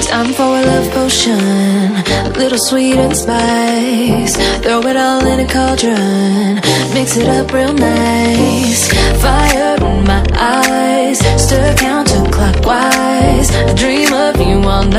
Time for a love potion, a little sweet and spice. Throw it all in a cauldron, mix it up real nice. Fire in my eyes, stir counterclockwise. I dream of you all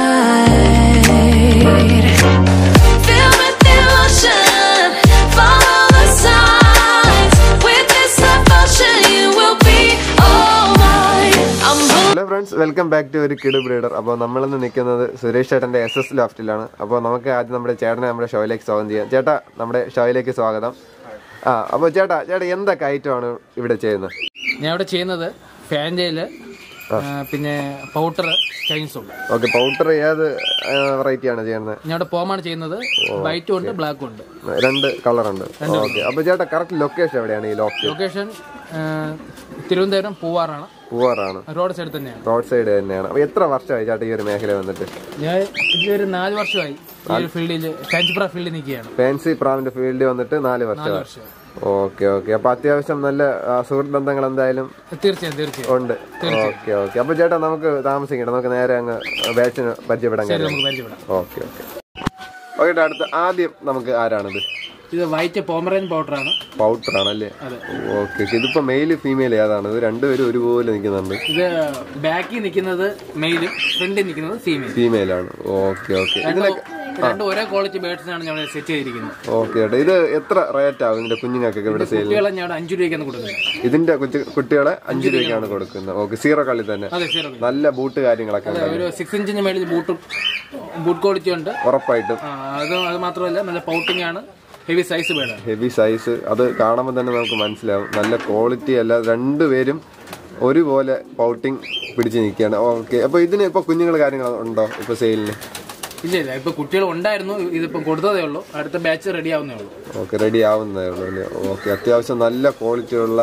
night. Feel with emotion, follow the signs. With this devotion, you will be all mine. I'm hello friends welcome back to ഒരു kid breeder അപ്പോൾ നമ്മളിന്ന് നിൽക്കുന്നത് സുരേഷ് ചേട്ടൻ്റെ S S ലോഫ്റ്റിലാണ് അപ്പോൾ നമുക്ക് ആദ്യം നമ്മുടെ ചേട്ടനെ നമ്മുടെ ഷോയിലേക്ക് സ്വാഗതം ചെയ്യാം ചേട്ടാ നമ്മുടെ ഷോയിലേക്ക് സ്വാഗതം ആ അപ്പോൾ ചേട്ടാ ചേട്ടാ എന്തൊക്കെ ഐറ്റമാണ് ഇവിടെ ചെയ്യുന്നത് ഞാൻ ഇവിടെ ചെയ്യുന്നത് ഫാൻറ്റയില് പിന്നെ പൗഡർ ചൈനീസും ഉണ്ട് ഓക്കെ പൗഡർ ഏത് വെറൈറ്റി ആണ് ചെയ്യുന്നത് ഞാൻ ഇവിടെ പോമാണ് ചെയ്യുന്നത് വൈറ്റും ഉണ്ട് ബ്ലാക്കും ഉണ്ട് രണ്ട് കളറുണ്ട് ഓക്കെ അപ്പോൾ ചേട്ടാ കറക്റ്റ് ലൊക്കേഷൻ എവിടെയാണ് ഈ ലോഫ്റ്റ് ലൊക്കേഷൻ തിരുവനന്തപുരം പൂവാറാണ് പൂവാറാണ് റോഡ് സൈഡ് തന്നെയാണ് റോഡ് സൈഡ് തന്നെയാണ് അപ്പോൾ എത്ര വർഷമായി ചേട്ടാ ഈ ഒരു മേഖല വന്നിട്ട് ഞാൻ ഇതൊരു നാല് വർഷമായി ഈ ഒരു ഫീൽഡിൽ കാഞ്ചിപ്ര ഫീൽഡിൽ നിൽക്കുകയാണ് ഫാൻസി പ്രാവിന്റെ ഫീൽഡിൽ വന്നിട്ട് നാല് വർഷമായി വർഷമായി ഓക്കെ ഓക്കെ അപ്പോൾ അത്യാവശ്യം നല്ല ആ, സുഹൃത്ത് ബന്ധങ്ങൾ എന്തായാലും തീർച്ചയായും തീർച്ചയായും ഉണ്ട് ഓക്കെ ഓക്കെ അപ്പൊ ചേട്ടാ നമുക്ക് താമസിക്കണ്ട നമുക്ക് നേരെ അങ്ങ് ബാച്ചിന് പരിചയപ്പെടാൻ കഴിയും നമുക്ക് പരിചയപ്പെടാം ഓക്കെ ഓക്കെ ഓക്കെ അടുത്ത ആദ്യം നമുക്ക് ആരാണിത് ഇത് വൈറ്റ് പോമറൻ പൗഡറാണ് പൗഡർ ആണല്ലേ അതെ. ഓക്കെ ഓക്കെ ഇതിപ്പോ മെയിൽ ഫീമെയിൽ ഏതാണ് ഇത് രണ്ടുപേരും ഒരുപോലെ നിൽക്കുന്നുണ്ട് ഇത് ബാക്കിൽ നിൽക്കുന്നത് മെയിലും ഫ്രണ്ടിൽ നിൽക്കുന്നത് ഫീമെയിൽ ഫീമെയിൽ ആണ് ഓക്കെ ഓക്കെ ഇതിനൊക്കെ രണ്ടും ഒരേ ക്വാളിറ്റി ബേഡ്സിനാണ് ഞാൻ സെറ്റ് ചെയ്തിരിക്കുന്നത് ഓക്കെ ചേട്ടാ ഇത് എത്ര റേറ്റ് ആവും ഇതിന്റെ കുഞ്ഞുങ്ങൾക്കൊക്കെ ഇവിടെ സെയിൽ കുട്ടികളെ ഞാൻ ഇവിടെ അഞ്ചു രൂപയ്ക്കാണ് കൊടുക്കുന്നത് ഇതിന്റെ കൊച്ചു കുട്ടികളെ അഞ്ചു രൂപയ്ക്കാണ് കൊടുക്കുന്നത് ഓക്കെ സീറോ കളി തന്നെ അതെ സീറോ നല്ല ബൂട്ട് കാര്യങ്ങളൊക്കെ ഉണ്ട് ഒരു സിക്സ് ഇഞ്ചിന് മേളിൽ ബൂട്ടും ബൂട്ട് ക്വാളിറ്റി ഉണ്ട് ഉറപ്പായിട്ടും ആ, അത് അത് മാത്രമല്ല നല്ല പൗട്ടിംഗ് ആണ് ഹെവി സൈസ് ബേഡാണ് ഹെവി സൈസ് അത് കാണുമ്പോൾ തന്നെ നമുക്ക് മനസ്സിലാവും നല്ല ക്വാളിറ്റി അല്ല രണ്ടുപേരും ഒരുപോലെ പൗട്ടിങ് പിടിച്ച് നിൽക്കുകയാണ് ഓക്കെ അപ്പോൾ ഇതിന് ഇപ്പോൾ കുഞ്ഞുങ്ങൾ കാര്യങ്ങൾ ഉണ്ടോ ഇപ്പോൾ സെയിലിന് ഇല്ല ഇല്ല ഇപ്പൊ കുട്ടികൾ ഉണ്ടായിരുന്നു ഇതിപ്പം കൊടുത്തതേ ഉള്ളൂ അടുത്ത ബാച്ച് റെഡി ആവുന്നേ ഉള്ളൂ ഓക്കെ റെഡി ആവുന്നതേ ഉള്ളൂ അല്ലേ ഓക്കെ അത്യാവശ്യം നല്ല ക്വാളിറ്റി ഉള്ള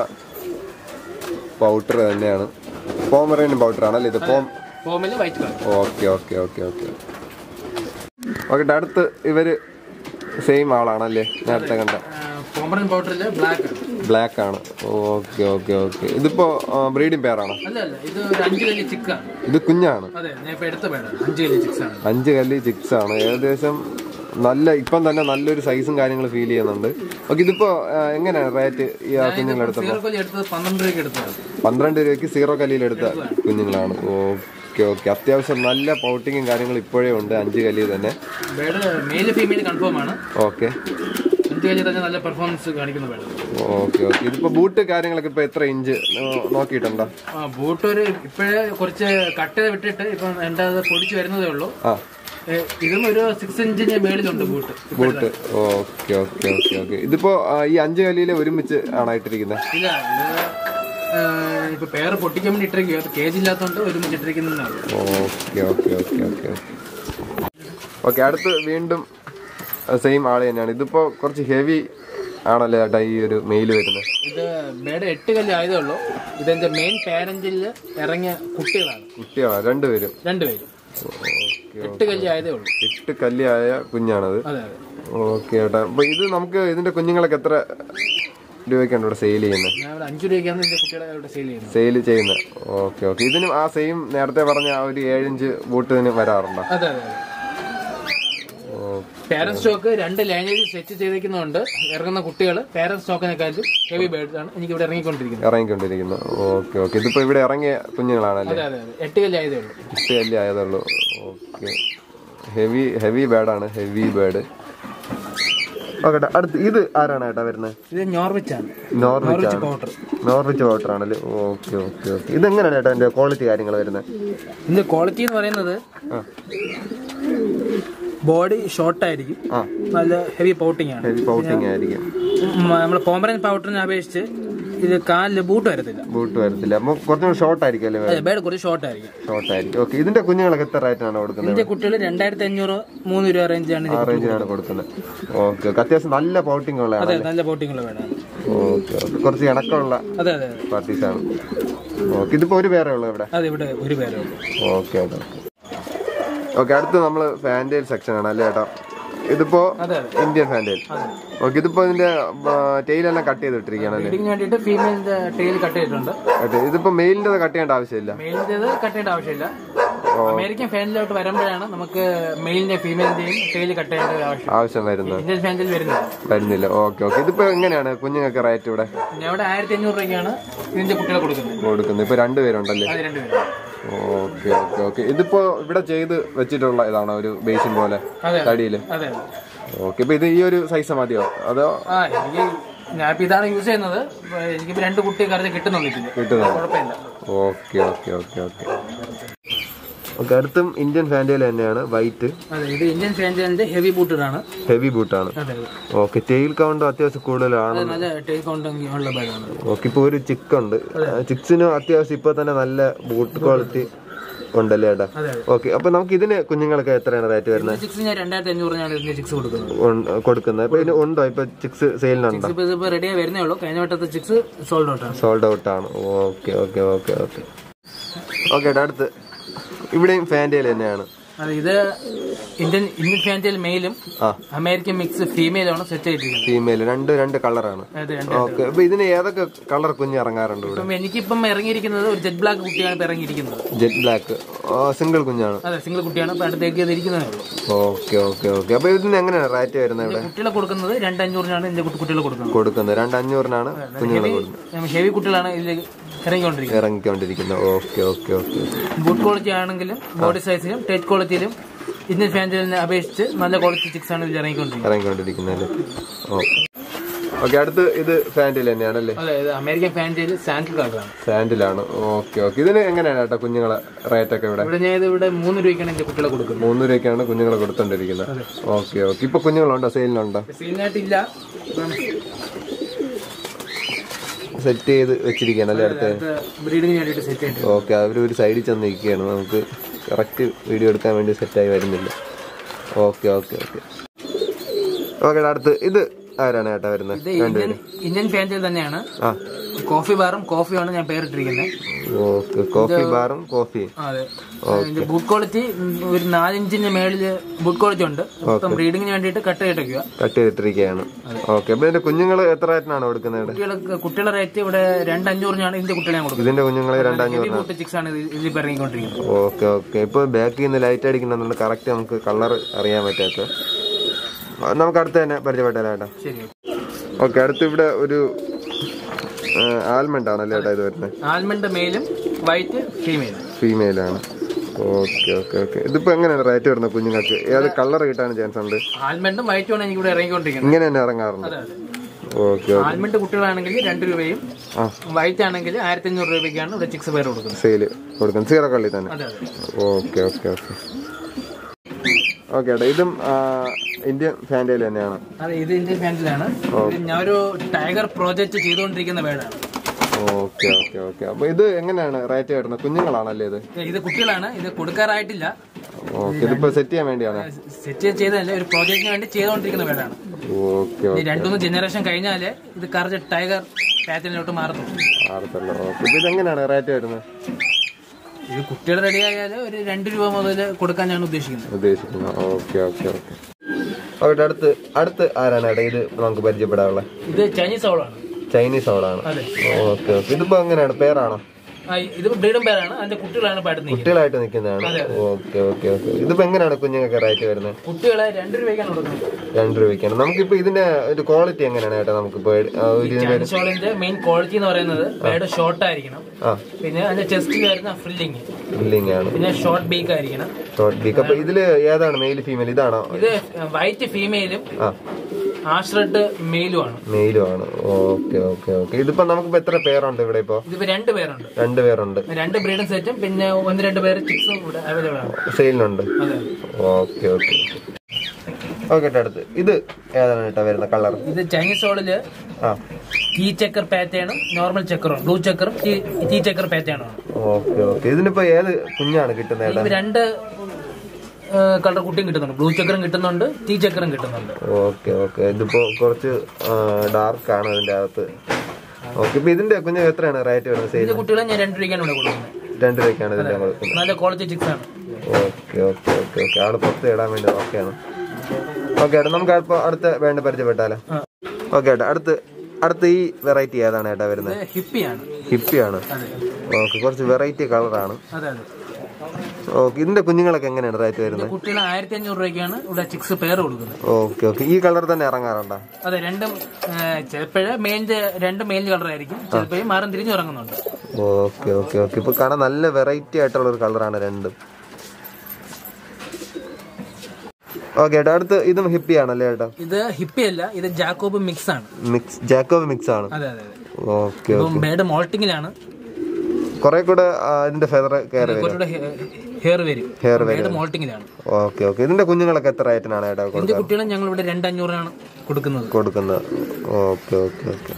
പൗഡർ തന്നെയാണ് പോമറേനും പൗഡർ ആണല്ലേ ഇത് പോം ഫോമില് white colour okay okay okay okay okay അടുത്ത് ഇവര് സെയിം ആളാണല്ലേ നേരത്തെ കണ്ട ഫോമറൻ പൗഡറില് ബ്ലാക്ക് ആണ് ബ്ലാക്ക് ആണ് ഓക്കെ ഓക്കെ ഓക്കെ ഇതിപ്പോ ബ്രീഡിംഗ് പെയറാണോ അല്ല അല്ല ഇത് ഒരു അഞ്ച് കല്ലി ചിക്കാണ് ഇത് കുഞ്ഞാണ് അതെ ഞാൻ ഇപ്പൊ എടുത്ത ബേഡാണ് അഞ്ച് കല്ലി ചിക്സ് ആണ് അഞ്ച് കല്ലി ചിക്സ് ആണ് ഏകദേശം നല്ല ഇപ്പം തന്നെ നല്ലൊരു സൈസും കാര്യങ്ങൾ ഫീൽ ചെയ്യുന്നുണ്ട് ഓക്കെ ഇതിപ്പോ ആ, എങ്ങനെയാണ് റേറ്റ് ഈ ആ കുഞ്ഞുങ്ങളെടുത്തപ്പോൾ സീറോ കൊല്ലി എടുത്തത് പന്ത്രണ്ട് രൂപയ്ക്ക് എടുത്തതാണ് പന്ത്രണ്ട് രൂപയ്ക്ക് സീറോ കല്ലിയിലെടുത്ത കുഞ്ഞുങ്ങളാണ് ഓക്കെ ഓക്കെ അത്യാവശ്യം നല്ല പൗട്ടിങ്ങും കാര്യങ്ങളും ഇപ്പോഴേ ഉണ്ട് അഞ്ച് കല്ലി തന്നെ ബേഡ് മെയില് ഫീമെയിൽ കൺഫേം ആണ് ഓക്കെ അഞ്ച് കല്ലി തന്നെ നല്ല പെർഫോമൻസ് കാണിക്കുന്ന ബേഡ് ഓക്കെ ഓക്കെ ഇതിപ്പോ ബൂട്ട് കാര്യങ്ങളൊക്കെ ഇപ്പൊ എത്ര ഇഞ്ച് നോ- നോക്കിയിട്ടുണ്ടോ ആ ബൂട്ട് ഒരു ഇപ്പോഴേ കുറച്ച് കട്ട് ചെയ്ത് വിട്ടിട്ട് ഇപ്പം എൻ്റെ അത് പൊടിച്ച് വരുന്നതേ ഉള്ളൂ ആ ഏ, ഇതും ഒരു സിക്സ് ഇഞ്ചിന് മേളിലുണ്ട് boot boot okay okay okay okay ഇതിപ്പോ ആ, ഈ അഞ്ച് കല്ലിയിൽ ഒരുമിച്ച് ആണോ ഇട്ടിരിക്കുന്നത് ഇല്ല ഇത് ഏ, ഇപ്പൊ പേര് പൊട്ടിക്കാൻ വേണ്ടി ഇട്ടിരിക്കുക അത് കേജ് ഇല്ലാത്തതുകൊണ്ട് ഒരുമിച്ച് ഇട്ടിരിക്കുന്നതാണ് okay okay okay okay okay അടുത്ത് വീണ്ടും സെയിം ആള് തന്നെയാണ് ഇതിപ്പോ കുറച്ച് ഹെവി ആണല്ലേ ചേട്ടാ ഈ ഒരു മെയിൽ വരുന്നത് ഇത് ബേഡ് എട്ട് കല്ല് ആയതേ ഉള്ളൂ ഇതെന്റെ മെയിൻ പാരന്റിൽ ഇറങ്ങിയ കുട്ടികളാണ് കുട്ടികളാണ് രണ്ടുപേരും രണ്ടുപേരും ഓക്കെ എട്ട് കല്ല് ആയതേ ഉള്ളൂ എട്ട് കല്ലിയായ കുഞ്ഞാണത് അതെ അതെ ഓക്കെ ചേട്ടാ അപ്പൊ ഇത് നമുക്ക് ഇതിന്റെ കുഞ്ഞുങ്ങളൊക്കെ എത്ര രൂപയ്ക്കാണ് ഇവിടെ സെയിൽ ചെയ്യുന്നത് ഞാൻ ഇവിടെ അഞ്ചു രൂപയ്ക്കാണ് എന്റെ കുട്ടികളെ ഇവിടെ സെയിൽ ചെയ്യുന്നത് സെയിൽ ചെയ്യുന്നത് ഓക്കെ ഓക്കെ ഇതിനും ആ സെയിം നേരത്തെ പറഞ്ഞ ആ ഒരു ഏഴിഞ്ച് ബൂട്ടിന് വരാറുണ്ടോ അതെ അതെ അതെ പാരന്റ് സ്റ്റോക്ക് രണ്ട് ലാംഗ്വേജ് സെറ്റ് ചെയ്തിരിക്കുന്നുണ്ട് ഇറങ്ങുന്ന കുട്ടികൾ പാരന്റ് സ്റ്റോക്കിനെക്കാളും ഹെവി ബേഡ്സ് ആണ് എനിക്ക് ഇവിടെ ഇറങ്ങിക്കൊണ്ടിരിക്കുന്നത് ഇറങ്ങിക്കൊണ്ടിരിക്കുന്നു ഓക്കെ ഓക്കെ ഇതിപ്പോ ഇവിടെ ഇറങ്ങിയ കുഞ്ഞുങ്ങളാണല്ലേ അതെ അതെ അതെ എട്ട് കല്ല് ആയതേ ഉള്ളൂ ഇഷ്ട അല്ലേ ആയതുള്ളൂ ഓക്കെ ഹെവി ഹെവി ബേഡാണ് ഹെവി ബേഡ് ഓക്കെ അടുത്ത് ഇത് ആരാണ് ഏട്ടാ വരുന്നത് ഇത് നോർവിച്ച് ആണ് നോർവിച്ച് ആണ് പൗഡർ നോർവിച്ച് വാട്ടർ ആണല്ലേ ഓക്കെ ഓക്കെ ഓക്കെ ഇതെങ്ങനെയാണ് ഏട്ടാ എന്റെ ക്വാളിറ്റി കാര്യങ്ങൾ വരുന്നത് ഇതിന്റെ ക്വാളിറ്റി എന്ന് പറയുന്നത് ആ ബോഡി ഷോർട്ട് ആയിരിക്കും ആ നല്ല ഹെവി പൗട്ടിംഗ് ആണ് ഹെവി പൗട്ടിങ് ആയിരിക്കും നമ്മൾ പോമറൻ പൗഡറിനെ അപേക്ഷിച്ച് ഇത് കാലില് ബൂട്ട് വരത്തില്ല ബൂട്ട് വരത്തില്ല അപ്പൊ കുറച്ചും ഷോർട്ട് ആയിരിക്കും അല്ലേ അതെ ബേഡ് കുറച്ച് ഷോർട്ട് ആയിരിക്കും ഷോർട്ട് ആയിരിക്കും ഓക്കെ ഇതിന്റെ കുഞ്ഞുങ്ങളൊക്കെ എത്ര റേറ്റിനാണ് കൊടുക്കുന്നത് ഇതിന്റെ കുട്ടികൾ രണ്ടായിരത്തി അഞ്ഞൂറ് മൂന്ന് രൂപ റേഞ്ചാണ് ആ റേഞ്ചിനാണ് കൊടുക്കുന്നത് ഓക്കെ ഓക്കെ അത്യാവശ്യം നല്ല പൗട്ടിങ് ഉള്ളതാണ് അതെ നല്ല പൗട്ടിംഗ് ഉള്ള ബേഡാണ് ഓക്കെ ഓക്കെ കുറച്ച് ഇണക്കമുള്ള അതെ അതെ അതെ പാർട്ടീസ് ആണ് ഓക്കെ ഇതിപ്പോ ഒരു പേരേ ഉള്ളൂ ഇവിടെ അതെ ഇവിടെ ഒരു പേരേ ഉള്ളൂ ഓക്കെ ഓക്കെ ഓക്കെ അടുത്ത് നമ്മള് ഫാൻറ്റൈൽ സെക്ഷൻ ആണ് അല്ലേ ചേട്ടാ ഇതിപ്പോ അതെ അതെ ഇന്ത്യൻ ഫാൻറ്റൈൽ ഓക്കെ ഇതിപ്പോ ഇതിന്റെ ടെയിലെല്ലാം കട്ട് ചെയ്തിട്ടിരിക്കുകയാണല്ലേ ബ്രീഡിങ്ങിന് വേണ്ടിയിട്ട് ഫീമെയിലിന്റെ ടെയിൽ കട്ട് ചെയ്തിട്ടുണ്ട് അതെ ഇതിപ്പോ മെയിലിന്റെ കട്ട് ചെയ്യേണ്ട ആവശ്യമില്ല മെയിലിൻ്റെത് കട്ട് ചെയ്യേണ്ട ആവശ്യമില്ല അമേരിക്കൻ ഫാനിലോട്ട് വരുമ്പോഴാണ് നമുക്ക് മെയിലിന്റെ ഫീമെയിലിന്റെയും ടെയിൽ കട്ട് ചെയ്യേണ്ട ഒരു ആവശ്യം ആവശ്യം വരുന്നത് ഇന്ത്യൻ ഫാനിൽ വരുന്നില്ല വരുന്നില്ല ഓക്കെ ഓക്കെ ഇതിപ്പോ എങ്ങനെയാണ് കുഞ്ഞുങ്ങൾക്ക് റേറ്റ് ഇവിടെ ഞാൻ ഇവിടെ ആയിരത്തി അഞ്ഞൂറ് രൂപയ്ക്കാണ് ഇതിന്റെ കുട്ടികളെ കൊടുക്കുന്നത് കൊടുക്കുന്നത് ഇപ്പൊ രണ്ടുപേരുണ്ടല്ലേ അത് രണ്ടുപേരും ഓക്കെ ഓക്കെ ഓക്കെ ഇതിപ്പോ ഇവിടെ ചെയ്ത് വെച്ചിട്ടുള്ള ഇതാണോ ഒരു ബേസിൻ പോലെ അതെ തടിയില് അതെ ഓക്കെ ഇപ്പൊ ഇത് ഈ ഒരു സൈസ് മതിയോ അതോ ആ എനിക്ക് ഞാനിപ്പോ ഇതാണ് യൂസ് ചെയ്യുന്നത് ഇപ്പൊ എനിക്കിപ്പോ രണ്ട് കുട്ടി കറിച്ച് കിട്ടുന്നുണ്ട് ഇതില് കിട്ടുന്നത് കുഴപ്പമില്ല okay okay okay okay okay അടുത്തും ഇന്ത്യൻ ഫാൻറ്റയിൽ തന്നെയാണ് വൈറ്റ് അതെ ഇത് ഇന്ത്യൻ ഫാൻസിന്റെ ഹെവി ബൂട്ടഡാണ് ഹെവി ബൂട്ടാണ് അതെ അതെ ഓക്കെ ടെയിൽ കൗണ്ട് അത്യാവശ്യം കൂടുതലാണ് അത് നല്ല ടേക്ക് കൗണ്ട് ഉള്ള ബാഗാണ് ഓക്കെ ഇപ്പൊ ഒരു ചിക്ക് ഉണ്ട് ചിക്സിന് അത്യാവശ്യം ഇപ്പൊ തന്നെ നല്ല ബൂട്ട് ക്വാളിറ്റി ഉണ്ടല്ലേ ഏട്ടാ അതെ അതെ ഓക്കെ അപ്പൊ നമുക്ക് ഇതിന് കുഞ്ഞുങ്ങൾക്ക് എത്രയാണ് റേറ്റ് വരുന്നത് സിക്സ് ഞാൻ രണ്ടായിരത്തി അഞ്ഞൂറിനാണ് ഇതിന്റെ സിക്സ് കൊടുക്കുന്നത് ഉൺ- കൊടുക്കുന്നത് ഇപ്പൊ ഇതിന് ഉണ്ടോ ഇപ്പൊ ചിക്സ് സെയിലിനുണ്ടോ ഇപ്പൊ ഇതിപ്പോ റെഡിയായി വരുന്നേ ഉള്ളൂ കഴിഞ്ഞ വട്ടത്തെ സിക്സ് സോൾഡ് ഔട്ട് ആണ് സോൾഡ് ഔട്ട് ആണ് okay okay okay okay okay ഏട്ടാ അടുത്ത് ഇവിടെയും ഫാൻറ്റയിൽ തന്നെയാണ് അതെ ഇത് ഇന്ത്യൻ ഇന്ത്യൻ ഫാൻസിൽ മെയിലും ആ അമേരിക്കൻ മിക്സ് ഫീമെയിലാണ് സെറ്റ് ചെയ്തിരിക്കുന്നത് ഫീമെയിൽ രണ്ട് രണ്ട് കളറാണ് അതെ രണ്ട് ഓക്കെ അപ്പൊ ഇതിന് ഏതൊക്കെ കളർ കുഞ്ഞ് ഇറങ്ങാറുണ്ട് ഇവിടെ ഇപ്പം എനിക്കിപ്പം ഇറങ്ങിയിരിക്കുന്നത് ഒരു ജെറ്റ് ബ്ലാക്ക് കുട്ടിയാണ് ഇപ്പൊ ഇറങ്ങിയിരിക്കുന്നത് ജെറ്റ് ബ്ലാക്ക് സിംഗിൾ കുഞ്ഞാണ് അതെ സിംഗിൾ കുട്ടിയാണ് ഇപ്പൊ അടുത്തേക്ക് ഇത് ഇരിക്കുന്നതേ ഉള്ളൂ ഓക്കെ ഓക്കെ ഓക്കെ അപ്പൊ ഇതിന് എങ്ങനെയാണ് റേറ്റ് വരുന്നത് ഇവിടെ കുട്ടികളെ കൊടുക്കുന്നത് രണ്ട് അഞ്ഞൂറിനാണ് ഇതിന്റെ കുട്ടികളെ കൊടുക്കുന്നത് കൊടുക്കുന്നത് രണ്ട് അഞ്ഞൂറിനാണ് കുഞ്ഞുങ്ങളെ കൊടുക്കുന്നത് ഹെവി കുട്ടികളാണ് ഇതിൽ ഇറങ്ങിക്കൊണ്ടിരിക്കുന്നത് ഇറങ്ങിക്കൊണ്ടിരിക്കുന്നത് okay okay okay boot quality ആണെങ്കിലും ബോഡി സൈസിലും ടേറ്റ് ക്വാളിറ്റിയിലും ഇന്ത്യൻ ഫാൻസിനെ അപേക്ഷിച്ച് നല്ല ക്വാളിറ്റി ചിക്സ് ആണ് ഇതിൽ ഇറങ്ങിക്കൊണ്ടിരിക്കുന്നത് ഇറങ്ങിക്കൊണ്ടിരിക്കുന്നത് ഓക്കെ ഓക്കെ അടുത്ത് ഇത് ഫാൻറ്റിൽ തന്നെയാണല്ലേ അതെ ഇത് അമേരിക്കൻ ഫാൻസിൽ സാൻഡ് കളറാണ് സാൻഡിലാണ് ഓക്കെ ഓക്കെ ഇതിന് എങ്ങനെയാണ് ഏട്ടാ കുഞ്ഞുങ്ങളെ റേറ്റ് ഒക്കെ ഇവിടെ ഇവിടെ ഞാൻ ഇത് ഇവിടെ മൂന്ന് രൂപയ്ക്കാണ് എന്റെ കുട്ടികളെ കൊടുക്കുന്നത് മൂന്ന് രൂപയ്ക്കാണ് കുഞ്ഞുങ്ങളെ കൊടുത്തോണ്ടിരിക്കുന്നത് ഓക്കെ ഓക്കെ ഇപ്പൊ കുഞ്ഞുങ്ങളുണ്ടോ സെയിലിനുണ്ടോ സീനായിട്ടില്ല സെറ്റ് ചെയ്ത് വെച്ചിരിക്കുകയാണല്ലേ അടുത്ത് ബ്രീഡിങ്ങിന് വേണ്ടിയിട്ട് സെറ്റ് ആയിട്ട് ഓക്കെ അവർ ഒരു സൈഡിൽ ചെന്ന് നിൽക്കുകയാണ് നമുക്ക് കറക്റ്റ് വീഡിയോ എടുക്കാൻ വേണ്ടി സെറ്റായി വരുന്നില്ല ഓക്കെ ഓക്കെ ഓക്കെ ഓക്കെ അടുത്ത് ഇത് ആരാണ് ഏട്ടാ വരുന്നത് ഇത് ഇന്ത്യൻ ഇന്ത്യൻ ഫാൻസിൽ തന്നെയാണ് ആ കോഫി ബാറും കോഫിയാണ് ഞാൻ പേരിട്ടിരിക്കുന്നത് ഓക്കെ കോഫി ബാറും കോഫി അതെ ഇതിന്റെ ബൂട്ട് ക്വാളിറ്റി ഒരു നാലിഞ്ചിന്റെ മേളില് ബൂട്ട് ക്വാളിറ്റി ഉണ്ട് മൊത്തം ബ്രീഡിങ്ങിന് വേണ്ടിയിട്ട് കട്ട് ചെയ്തിട്ടൊക്കെയാ കട്ട് ചെയ്തിട്ടിരിക്കുകയാണ് ഓക്കെ അപ്പൊ ഇതിന്റെ കുഞ്ഞുങ്ങൾ എത്ര റേറ്റിനാണ് കൊടുക്കുന്നത് ഇവിടെ കുട്ടികളെ കുട്ടികളുടെ റേറ്റ് ഇവിടെ രണ്ട് അഞ്ഞൂറിനാണ് ഇതിന്റെ കുട്ടികളെ ഞാൻ കൊടുക്കുന്നത് ഇതിന്റെ കുഞ്ഞുങ്ങളെ രണ്ടഞ്ഞൂറ് ഹെവി ബൂട്ട് ചിക്സ് ആണ് ഇത് ഇതിൽ ഇപ്പൊ ഇറങ്ങിക്കൊണ്ടിരിക്കുന്നത് ഓക്കെ ഓക്കെ ഇപ്പൊ ബാക്കിൽ നിന്ന് ലൈറ്റ് അടിക്കുന്നുണ്ട് കറക്റ്റ് നമുക്ക് കളർ അറിയാൻ പറ്റാത്ത നമുക്ക് അടുത്ത് തന്നെ പരിചയപ്പെട്ടാലോ ഏട്ടാ ശരി ഓക്കെ അടുത്ത് ഇവിടെ ഒരു ആൽമണ്ട് ആണല്ലേ ഏട്ടാ ഇത് വരുന്നത് ആൽമണ്ട് മെയിലും വൈറ്റ് ഫീമെയിലും ഫീമെയിൽ ആണ് ഓക്കെ ഓക്കെ ഓക്കെ ഇതിപ്പോ എങ്ങനെയാണ് റേറ്റ് വരുന്നത് കുഞ്ഞുങ്ങൾക്ക് ഏത് കളർ കിട്ടാൻ ചാൻസ് ഉണ്ട് ആൽമണ്ടും വൈറ്റും ആണ് എനിക്ക് ഇവിടെ ഇറങ്ങിക്കൊണ്ടിരിക്കുന്നത് ഇങ്ങനെ തന്നെ ഇറങ്ങാറുണ്ട് അതെ അതെ ഓക്കെ ആൽമണ്ട് കുട്ടികളാണെങ്കിൽ രണ്ട് രൂപയും ആ. വൈറ്റ് ആണെങ്കിൽ ആയിരത്തി അഞ്ഞൂറ് രൂപയ്ക്കാണ് ഇവിടെ ചിക്സ് പേര് കൊടുക്കുന്നത് സെയിൽ കൊടുക്കും സീറോ കള്ളി തന്നെ അതെ അതെ ഓക്കെ ഓക്കെ ഓക്കെ ഓക്കെ ഏട്ടാ ഇതും ആ, ഇന്ത്യൻ ഫാൻറ്റയിൽ തന്നെയാണ് അതെ ഇത് ഇന്ത്യൻ ഫാൻസിലാണ് ഞാനൊരു ടൈഗർ പ്രോജക്റ്റ് ചെയ്തുകൊണ്ടിരിക്കുന്ന വേടാണ് ഓക്കെ ഓക്കെ ഓക്കെ അപ്പൊ ഇത് എങ്ങനെയാണ് റേറ്റ് വരുന്നത് കുഞ്ഞുങ്ങളാണല്ലേ ഇത് ഇത് കുട്ടികളാണ് ഇത് കൊടുക്കാറായിട്ടില്ല ഓക്കെ ഇതിപ്പോ സെറ്റ് ചെയ്യാൻ വേണ്ടിയാണ് സെറ്റ് ചെയ്തതല്ല ഒരു പ്രോജക്റ്റിന് വേണ്ടി ചെയ്തുകൊണ്ടിരിക്കുന്ന വേടാണ് ഓക്കെ ഈ രണ്ടുമൂന്ന് ജനറേഷൻ കഴിഞ്ഞാല് ഇത് കറക്റ്റ് ടൈഗർ പാറ്റേണിലോട്ട് മാറത്തുള്ളൂ ആർത്തല്ലോ ഓക്കെ ഇത് എങ്ങനെയാണ് റേറ്റ് വരുന്നത് ഇത് കുട്ടികൾ റെഡി ആയാൽ ഒരു രണ്ട് രൂപ മുതൽ കൊടുക്കാൻ ഞാൻ ഉദ്ദേശിക്കുന്നത് ഉദ്ദേശിക്കുന്നത് ഓക്കെ ഓക്കെ ഓക്കെ ഓക്കെ അടുത്ത് അടുത്ത് ആരാണ് ഏട്ടാ ഇത് നമുക്ക് പരിചയപ്പെടാനുള്ള ഇത് ചൈനീസ് ഓളാണ് ചൈനീസ് അവളാണ് അതെ ഓക്കെ ഓക്കെ ഇതിപ്പോ എങ്ങനെയാണ് പേരാണോ ആ, ഇത് ബ്രീഡും പേരാണ് അതിന്റെ കുട്ടികളാണ് പാട്ട് നിൽക്കുന്നത് കുട്ടികളായിട്ട് നിൽക്കുന്നതാണ് ഓക്കെ ഓക്കെ ഓക്കെ ഇതിപ്പോ എങ്ങനെയാണ് കുഞ്ഞുങ്ങൾക്ക് റേറ്റ് വരുന്നത് കുട്ടികളെ രണ്ട് രൂപയ്ക്കാണ് കൊടുക്കുന്നത് രണ്ട് രൂപയ്ക്കാണ് നമുക്കിപ്പോ ഇതിന്റെ ഒരു ക്വാളിറ്റി എങ്ങനെയാണ് ഏട്ടാ നമുക്കിപ്പോ ആ, ഒരു ചൈനീസ് ഓളിന്റെ മെയിൻ ക്വാളിറ്റി എന്ന് പറയുന്നത് ബേഡ് ഷോർട്ട് ആയിരിക്കണം ആ പിന്നെ അതിന്റെ ചെസ്റ്റിൽ വരുന്ന ഫ്രില്ലിങ് ബില്ലിംഗ് ആണ് പിന്നെ ഷോർട്ട് ബീക്ക് ആയിരിക്കണം ഷോർട്ട് ബീക്ക് അപ്പൊ ഇതില് ഏതാണ് മെയിൽ ഫീമെയിൽ ഇതാണോ ഇത് വൈറ്റ് ഫീമെയിലും ആ ആഷ്റഡ് മെയിലും ആണ് മെയിലും ആണ് ഓക്കെ ഓക്കെ ഓക്കെ ഇതിപ്പോ നമുക്കിപ്പോ എത്ര പേരുണ്ട് ഇവിടെ ഇപ്പോ ഇതിപ്പോ രണ്ട് പേരുണ്ട് രണ്ട് പേരുണ്ട് രണ്ട് ബ്രീഡും സെറ്റും പിന്നെ ഒന്ന് രണ്ട് പേര് ചിക്സും ഇവിടെ അവൈലബിൾ ആണ് സെയിലിനുണ്ട് അതെ ഓക്കെ ഓക്കെ ഓക്കെ അടുത്ത് ഇത് ഏതാണ് കേട്ടോ വരുന്ന കളർ ഇത് ചൈനീസ് ഓളില് ആ ടീ ചെക്കർ പാറ്റേണും നോർമൽ ചെക്കറും ബ്ലൂ ചെക്കറും ടീ ചെക്കർ പാറ്റേണും ആണ് ഓക്കെ ഓക്കെ ഇതിനിപ്പോ ഏത് കുഞ്ഞാണ് കിട്ടുന്നത് ഏട്ടാ ഇത് രണ്ട് കളർ കുട്ടിയും കിട്ടുന്നുണ്ട് ബ്ലൂ ചെക്കറും കിട്ടുന്നുണ്ട് ടീ ചെക്കറും കിട്ടുന്നുണ്ട് ഓക്കെ ഓക്കെ ഇതിപ്പോ കുറച്ച് ഡാർക്ക് ആണ് അതിന്റെ അകത്ത് ഓക്കെ ഇപ്പൊ ഇതിന്റെ കുഞ്ഞ് എത്രയാണ് റേറ്റ് വരുന്നത് സെയിൽ ഇത് കുട്ടികളെ ഞാൻ രണ്ട് രൂപയ്ക്കാണ് ഇവിടെ കൊടുക്കുന്നത് രണ്ട് രൂപയ്ക്കാണ് ഇതിന്റെ കൊടുക്കുന്നത് നല്ല ക്വാളിറ്റി ചിക്സ് ആണ് ഓക്കെ ഓക്കെ ഓക്കെ ഓക്കെ ആള് പുറത്ത് ഇടാൻ വേണ്ടി ഓക്കെയാണ് ഓക്കെ ഏട്ടാ നമുക്ക് അപ്പൊ അടുത്ത വേണ്ട പരിചയപ്പെട്ടാലോ ഓക്കെ ഏട്ടാ അടുത്ത് അടുത്ത ഈ വെറൈറ്റി ഏതാണ് ഏട്ടാ വരുന്നത് ഇത് ഹിപ്പിയാണ് ഹിപ്പിയാണ് അതെ ഓക്കെ കുറച്ച് വെറൈറ്റി കളറാണ് അതെ അതെ ഓക്കെ ഇതിന്റെ കുഞ്ഞുങ്ങളൊക്കെ എങ്ങനെയാണ് റേറ്റ് വരുന്നത് കുട്ടികൾ ആയിരത്തി അഞ്ഞൂറ് രൂപയ്ക്കാണ് ഇവിടെ ചിക്സ് പെയർ കൊടുക്കുന്നത് ഓക്കെ ഓക്കെ ഈ കളർ തന്നെ ഇറങ്ങാറുണ്ടോ അതെ രണ്ടും ചിലപ്പോഴേ മെയിൻ്റെ രണ്ട് മെയിൻ കളർ ആയിരിക്കും ചിലപ്പോഴും മാറും തിരിഞ്ഞു ഇറങ്ങുന്നുണ്ട് ഓക്കെ ഓക്കെ ഓക്കെ ഇപ്പൊ കാണാൻ നല്ല വെറൈറ്റി ആയിട്ടുള്ള ഒരു കളറാണ് രണ്ടും ഓക്കെ ഏട്ടാ അടുത്ത് ഇതും ഹിപ്പി ആണല്ലേ ഏട്ടാ ഇത് ഹിപ്പി അല്ല ഇത് ജാക്കോബ് മിക്സ് ആണ് മിക്സ് ജാക്കോബ് മിക്സ് ആണ് അതെ അതെ അതെ ഓക്കെ ഇപ്പം ബേഡ് മോൾട്ടിങ്ങിലാണ് കുറെ കൂടെ ആ, ഇതിന്റെ ഫെദർ കയറി വരും കുറച്ചുകൂടെ ഹെയർ വരും ഹെയർ ബേഡ് മോൾട്ടിങ്ങിലാണ് ഓക്കെ ഓക്കെ ഇതിന്റെ കുഞ്ഞുങ്ങളൊക്കെ എത്ര റേറ്റിനാണ് ഏട്ടാ കൊടു- ഇതിന്റെ കുട്ടികളും ഞങ്ങൾ ഇവിടെ രണ്ടഞ്ഞൂറാണ് കൊടുക്കുന്നത് കൊടുക്കുന്നത് ഓക്കെ ഓക്കെ ഓക്കെ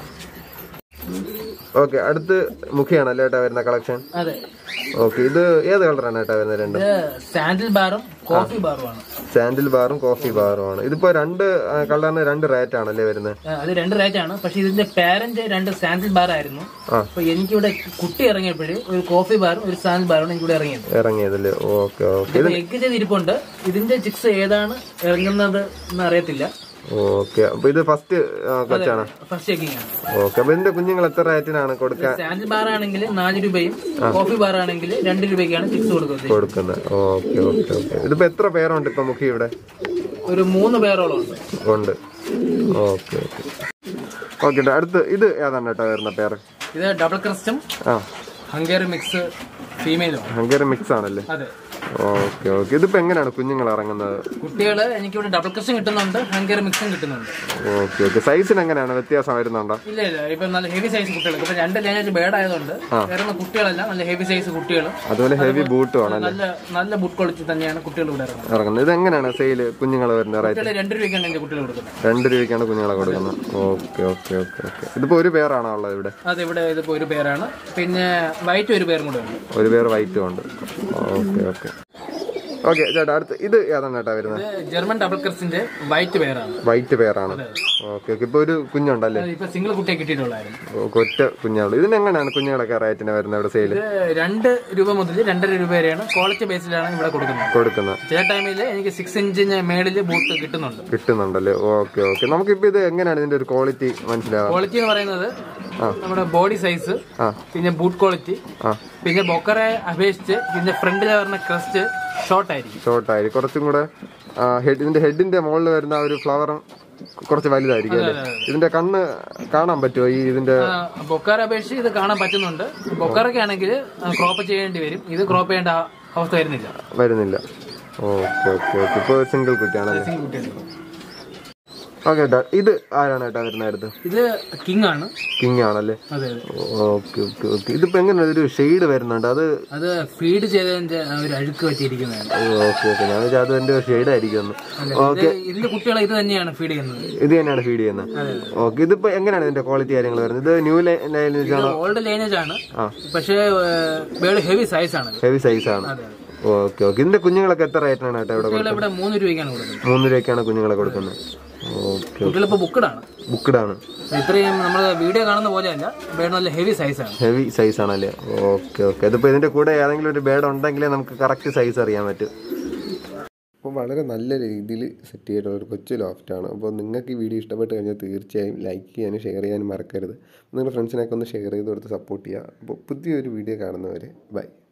ഓക്കെ അടുത്ത് മുഖിയാണല്ലേ ഏട്ടാ വരുന്ന കളക്ഷൻ അതെ ഓക്കെ ഇത് ഏത് കളറാണ് ഏട്ടാ വരുന്നത് രണ്ട് ഇത് സാൻഡിൽ ബാറും കോഫി ബാറും ആണ് സാൻഡിൽ ബാറും കോഫി ബാറും ആണ് ഇതിപ്പോ രണ്ട് ആ, കളറിന് രണ്ട് റേറ്റ് ആണല്ലേ വരുന്നത് ആ, അത് രണ്ട് റേറ്റ് ആണ് പക്ഷെ ഇതിന്റെ പാരന്റ് രണ്ട് സാൻഡിൽ ബാർ ആയിരുന്നു ആ. അപ്പൊ എനിക്കിവിടെ കുട്ടി ഇറങ്ങിയപ്പോഴേ ഒരു കോഫി ബാറും ഒരു സാൻഡിൽ ബാറും എനിക്കിവിടെ ഇറങ്ങിയത് ഇറങ്ങിയതല്ലേ ഓക്കെ ഓക്കെ ഇപ്പൊ എഗ് ചെയ്ത് ഇരിപ്പുണ്ട് ഇതിന്റെ ചിക്സ് ഏതാണ് ഇറങ്ങുന്നത് എന്ന് അറിയത്തില്ല ഓക്കെ അപ്പൊ ഇത് ഫസ്റ്റ് കൊച്ചാണ് ഫസ്റ്റ് ചെക്കിംഗ് ആണ് ഓക്കെ അപ്പൊ ഇതിന്റെ കുഞ്ഞുങ്ങൾ എത്ര റേറ്റിനാണ് കൊടുക്കാൻ സാൻഡിൽ ബാർ ആണെങ്കിൽ നാല് രൂപയും കോഫി ബാർ ആണെങ്കിൽ രണ്ട് രൂപയ്ക്കാണ് ചിക്സ് കൊടുക്കുന്നത് കൊടുക്കുന്നത് ഓക്കെ ഓക്കെ ഓക്കെ ഇതിപ്പോ എത്ര പേരുണ്ട് ഇപ്പൊ മുഖി ഇവിടെ ഒരു മൂന്ന് പേരോളം ഉണ്ട് ഉണ്ട് ഓക്കെ ഓക്കെ ഓക്കെ അടുത്ത് ഇത് ഏതാണ് കേട്ടോ വരുന്ന പേര് ഇത് ഡബിൾ ക്രസ്റ്റും ആ ഹംഗേറി മിക്സ് ഫീമെയിലും ആണ് ഭയങ്കര മിക്സ് ആണല്ലേ അതെ ഓക്കെ ഓക്കെ ഇതിപ്പോ എങ്ങനെയാണ് കുഞ്ഞുങ്ങൾ ഇറങ്ങുന്നത് കുട്ടികള് എനിക്കിവിടെ ഡബിൾ ക്രസ്റ്റും കിട്ടുന്നുണ്ട് ഹംഗേറി മിക്സും കിട്ടുന്നുണ്ട് ഓക്കെ ഓക്കെ സൈസിന് എങ്ങനെയാണ് വ്യത്യാസം വരുന്നുണ്ടോ ഇല്ല ഇല്ല ഇപ്പൊ നല്ല ഹെവി സൈസ് കുട്ടികൾ ഇപ്പൊ രണ്ട് ലാംഗ്വേജ് ബേഡ് ആയതുകൊണ്ട് വരുന്ന കുട്ടികളെല്ലാം നല്ല ഹെവി സൈസ് കുട്ടികൾ അതുപോലെ ഹെവി ബൂട്ടും ആണ് നല്ല നല്ല ബുട്ട് ക്വാളിറ്റി തന്നെയാണ് കുട്ടികൾ ഇവിടെ ഇറങ്ങുന്നത് ഇറങ്ങുന്നത് ഇത് എങ്ങനെയാണ് സെയില് കുഞ്ഞുങ്ങൾ വരുന്ന റേറ്റ് കുട്ടികൾ രണ്ട് രൂപയ്ക്കാണ് എന്റെ കുട്ടികൾ കൊടുക്കുന്നത് രണ്ട് രൂപയ്ക്കാണ് കുഞ്ഞുങ്ങളെ കൊടുക്കുന്നത് ഓക്കെ ഓക്കെ ഓക്കെ ഓക്കെ ഇതിപ്പോ ഒരു പേരാണോ ഉള്ളത് ഇവിടെ അത് ഇവിടെ ഇതിപ്പോ ഒരു പേരാണ് പിന്നെ വൈറ്റ് ഒരു പേരും കൂടെ ഉണ്ട് ഒരു പേർ വൈറ്റും ഉണ്ട് ഓക്കെ ഓക്കെ ഓക്കെ ചേട്ടാ അടുത്ത് ഇത് ഏതാണ് ചേട്ടാ വരുന്നത് ഇത് ജർമ്മൻ ഡബിൾ ക്രസ്റ്റിന്റെ വൈറ്റ് പേരാണ് വൈറ്റ് പേരാണ് ഓക്കെ ഓക്കെ ഇപ്പൊ ഒരു കുഞ്ഞുണ്ടല്ലേ അത് ഇപ്പൊ സിംഗിൾ കുട്ടിയെ കിട്ടിയിട്ടുള്ളായിരുന്നു ഓ, കൊറ്റ കുഞ്ഞുള്ളൂ ഇതിനെങ്ങനെയാണ് കുഞ്ഞുങ്ങളൊക്കെ റേറ്റിന് വരുന്നത് ഇവിടെ സെയില് ഇത് രണ്ട് രൂപ മുതൽ രണ്ടര രൂപ വരെയാണ് ക്വാളിറ്റി ബേസിലാണ് ഇവിടെ കൊടുക്കുന്നത് കൊടുക്കുന്നത് ചില ടൈമിൽ എനിക്ക് സിക്സ് ഇഞ്ചിന് മേളിൽ ബൂട്ട് കിട്ടുന്നുണ്ട് കിട്ടുന്നുണ്ടല്ലേ ഓക്കെ ഓക്കെ നമുക്കിപ്പോ ഇത് എങ്ങനെയാണ് ഇതിന്റെ ഒരു ക്വാളിറ്റി മനസ്സിലാവുക ക്വാളിറ്റി എന്ന് പറയുന്നത് നമ്മുടെ ബോഡി സൈസ് ആ. പിന്നെ ബൂട്ട് ക്വാളിറ്റി ആ പിന്നെ ബൊക്കറെ അപേക്ഷിച്ച് ഇതിന്റെ ഫ്രണ്ടിൽ വരുന്ന ക്രസ്റ്റ് ഷോർട്ട് ആയിരിക്കും ഷോർട്ടായി കുറച്ചും കൂടെ ഹെഡ് ഇതിന്റെ ഹെഡിന്റെ മുകളിൽ വരുന്ന ആ ഒരു ഫ്ലവറും കുറച്ച് വലുതായിരിക്കും അല്ലേ ഇതിന്റെ കണ്ണ് കാണാൻ പറ്റുമോ ഈ ഇതിന്റെ ബൊക്കാറെ അപേക്ഷിച്ച് ഇത് കാണാൻ പറ്റുന്നുണ്ട് ബൊക്കാറൊക്കെ ആണെങ്കിൽ ക്രോപ്പ് ചെയ്യേണ്ടി വരും ഇത് ക്രോപ്പ് ചെയ്യേണ്ട ആ- അവസ്ഥ വരുന്നില്ല വരുന്നില്ല ഓക്കെ ഓക്കെ ഓക്കെ ഇപ്പൊ സിംഗിൾ കുട്ടിയാണല്ലേ Single കുട്ടിയാണ്. ഓക്കെ ഏട്ടാ ഇത് ആരാണ് ഏട്ടാ വരുന്ന അടുത്ത് ഇത് കിങ് ആണ് കിങ് ആണല്ലേ അതെ അതെ ഓക്കെ ഓക്കെ ഓക്കെ ഇതിപ്പോ എങ്ങനെയാണ് ഒരു ഷെയ്ഡ് വരുന്നുണ്ട് അത് അത് ഫീഡ് ചെയ്തതിന്റെ ആ ഒരു അഴുക്ക് പറ്റിയിരിക്കുന്നതാണ് ഓക്കെ ഓക്കെ ഞാൻ വിചാരിച്ചു അത് എന്റെ ഷെയ്ഡ് ആയിരിക്കും ഒന്ന് ഇത് ഇതിന്റെ കുട്ടികളെ ഇത് തന്നെയാണ് ഫീഡ് ചെയ്യുന്നത് ഇത് തന്നെയാണ് ഫീഡ് ചെയ്യുന്നത് ഓക്കെ ഇതിപ്പോ എങ്ങനെയാണ് ഇതിന്റെ ക്വാളിറ്റി കാര്യങ്ങൾ വരുന്നത് ഇത് ന്യൂ ലൈൻ ഇത് ഓൾഡ് ലൈനേജ് ആണ് ആ. പക്ഷേ ബേർഡ് ഹെവി സൈസ് ആണ് ഹെവി സൈസ് ആണ് അതെ ഓക്കെ ഓക്കെ ഇതിന്റെ കുഞ്ഞുങ്ങളൊക്കെ എത്ര റേറ്റിനാണ് ഏട്ടാ ഇവിടെ കുട്ടികളെ ഇവിടെ മൂന്ന് രൂപയ്ക്കാണ് കൊടുക്കുന്നത് മൂന്ന് രൂപയ്ക്കാണ് കുഞ്ഞുങ്ങളെ കൊടുക്കുന്നത് ഓക്കെ കുട്ടികളിപ്പോ ബുക്കഡ് ആണ് ബുക്ക്ഡ് ആണ് ഇത്രയും നമ്മൾ വീഡിയോ കാണുന്ന പോലെയല്ല ബേർഡ് നല്ല ഹെവി സൈസ് ആണ് ഹെവി സൈസ് ആണല്ലേ ഓക്കെ ഓക്കെ അതിപ്പോ ഇതിന്റെ കൂടെ ഏതെങ്കിലും ഒരു ബേഡ് ഉണ്ടെങ്കിലേ നമുക്ക് കറക്റ്റ് സൈസ് അറിയാൻ പറ്റും അപ്പോൾ വളരെ നല്ല രീതിയിൽ സെറ്റ് ചെയ്തിട്ടുള്ള ഒരു കൊച്ചു ലോഫ്റ്റാണ് അപ്പോൾ നിങ്ങൾക്ക് ഈ വീഡിയോ ഇഷ്ടപ്പെട്ട് കഴിഞ്ഞാൽ തീർച്ചയായും ലൈക്ക് ചെയ്യാനും ഷെയർ ചെയ്യാനും മറക്കരുത് നിങ്ങളുടെ ഫ്രണ്ട്സിനൊക്കെ ഒന്ന് ഷെയർ ചെയ്ത് കൊടുത്ത് സപ്പോർട്ട് ചെയ്യുക അപ്പോൾ പുതിയൊരു വീഡിയോ കാണുന്നവരെ ബൈ